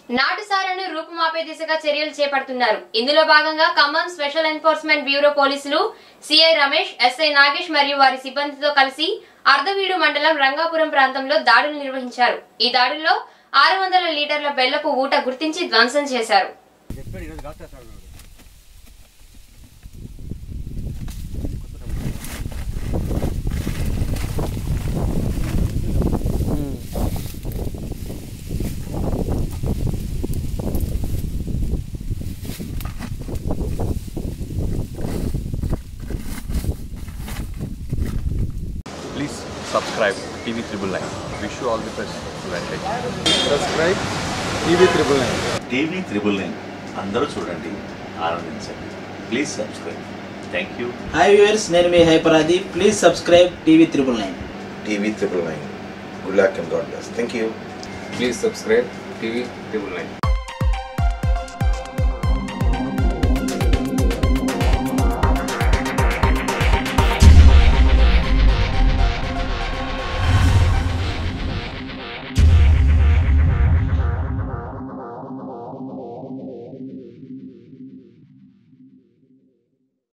నాటుసారాను రూపుమాపే దిశగా చర్యలు చేపడుతున్నారు ఇందులో భాగంగా ఖమ్మం స్పెషల్ ఎన్ఫోర్స్మెంట్ బ్యూరో పోలీసులు సిఐ రమేష్ ఎస్ఐ నాగేష్ మరియు వారి సిబ్బందితో కలిసి అర్ధవీడు మండలం రంగాపురం ప్రాంతంలో దాడులు నిర్వహించారు ఈ దాడుల్లో ఆరు వందల లీటర్ల బెల్లపు ఊట గుర్తించి ధ్వంసం చేశారు Please subscribe TV Triple Nine. Wish you all the best. Advantage. Subscribe TV triple nine TV triple nine అందరూ చూడండి ఆనందించండి please subscribe thank you hi viewers నేను మీ హైపరాది please subscribe TV triple nine TV triple nine. Good luck and God bless. Thank you. Please subscribe TV triple nine